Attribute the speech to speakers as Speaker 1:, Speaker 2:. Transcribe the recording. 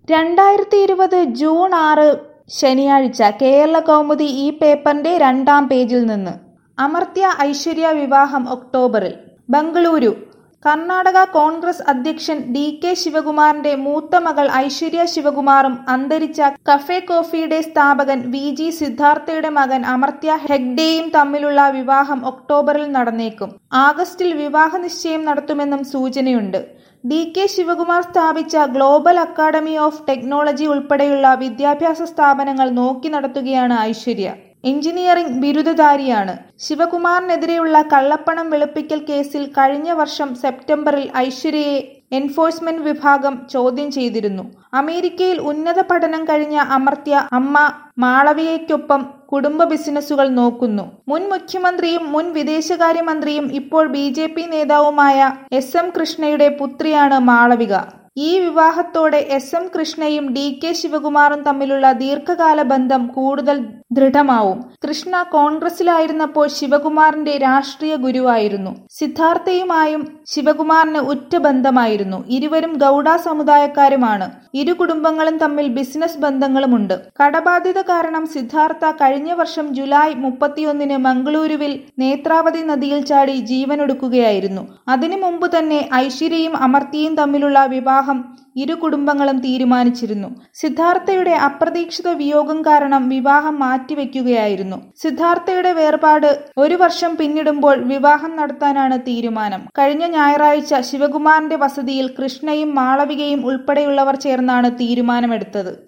Speaker 1: രണ്ടായിരത്തി ഇരുപത് ജൂൺ ആറ് ശനിയാഴ്ച കേരള കൗമുദി ഈ പേപ്പറിന്റെ രണ്ടാം പേജിൽ നിന്ന് അമർത്യ ഐശ്വര്യ വിവാഹം ഒക്ടോബറിൽ ബംഗളൂരു കർണാടക കോൺഗ്രസ് അധ്യക്ഷൻ ഡി കെ ശിവകുമാറിന്റെ മൂത്ത മകൾ ഐശ്വര്യ ശിവകുമാറും അന്തരിച്ച കഫേ കോഫിയുടെ സ്ഥാപകൻ വി ജി സിദ്ധാർത്ഥയുടെ മകൻ അമർത്യ ഹെഗ്ഡെയും തമ്മിലുള്ള വിവാഹം ഒക്ടോബറിൽ നടന്നേക്കും ആഗസ്റ്റിൽ വിവാഹ നിശ്ചയം നടത്തുമെന്നും സൂചനയുണ്ട് ഡി കെ ശിവകുമാർ സ്ഥാപിച്ച ഗ്ലോബൽ അക്കാദമി ഓഫ് ടെക്നോളജി ഉൾപ്പെടെയുള്ള വിദ്യാഭ്യാസ സ്ഥാപനങ്ങൾ നോക്കി നടത്തുകയാണ് ഐശ്വര്യ എഞ്ചിനീയറിംഗ് ബിരുദധാരിയാണ് ശിവകുമാറിനെതിരെയുള്ള കള്ളപ്പണം വെളുപ്പിക്കൽ കേസിൽ കഴിഞ്ഞ വർഷം സെപ്റ്റംബറിൽ ഐശ്വര്യയെ എൻഫോഴ്സ്മെന്റ് വിഭാഗം ചോദ്യം ചെയ്തിരുന്നു അമേരിക്കയിൽ ഉന്നത പഠനം കഴിഞ്ഞ അമർത്യ അമ്മ മാളവികയ്ക്കൊപ്പം കുടുംബ ബിസിനസ്സുകൾ നോക്കുന്നു മുൻ മുഖ്യമന്ത്രിയും മുൻ വിദേശകാര്യമന്ത്രിയും ഇപ്പോൾ ബി ജെ പി നേതാവുമായ എസ് എം കൃഷ്ണയുടെ പുത്രിയാണ് മാളവിക ഈ വിവാഹത്തോടെ എസ് എം കൃഷ്ണയും ഡി കെ ശിവകുമാറും തമ്മിലുള്ള ദീർഘകാല ബന്ധം കൂടുതൽ ദൃഢമാവും കൃഷ്ണ കോൺഗ്രസിലായിരുന്നപ്പോൾ ശിവകുമാറിന്റെ രാഷ്ട്രീയ ഗുരുവായിരുന്നു സിദ്ധാർത്ഥയുമായും ശിവകുമാറിന് ഉറ്റ ബന്ധമായിരുന്നു ഇരുവരും ഗൗഡ സമുദായക്കാരുമാണ് ഇരു കുടുംബങ്ങളും തമ്മിൽ ബിസിനസ് ബന്ധങ്ങളുമുണ്ട് കടബാധ്യത കാരണം സിദ്ധാർത്ഥ കഴിഞ്ഞ വർഷം ജൂലൈ മുപ്പത്തിയൊന്നിന് മംഗളൂരുവിൽ നേത്രാവതി നദിയിൽ ചാടി ജീവനൊടുക്കുകയായിരുന്നു അതിനു മുമ്പ് തന്നെ ഐശ്വര്യയും അമർത്തിയും തമ്മിലുള്ള വിവാഹം ഇരു കുടുംബങ്ങളും തീരുമാനിച്ചിരുന്നു സിദ്ധാർത്ഥയുടെ അപ്രതീക്ഷിത വിയോഗം കാരണം വിവാഹം മാറ്റിവെക്കുകയായിരുന്നു സിദ്ധാർത്ഥയുടെ വേർപാട് ഒരു വർഷം പിന്നിടുമ്പോൾ വിവാഹം നടത്താനാണ് തീരുമാനം കഴിഞ്ഞ ഞായറാഴ്ച ശിവകുമാറിന്റെ വസതിയിൽ കൃഷ്ണയും മാളവികയും ഉൾപ്പെടെയുള്ളവർ ചേർന്നാണ് തീരുമാനമെടുത്തത്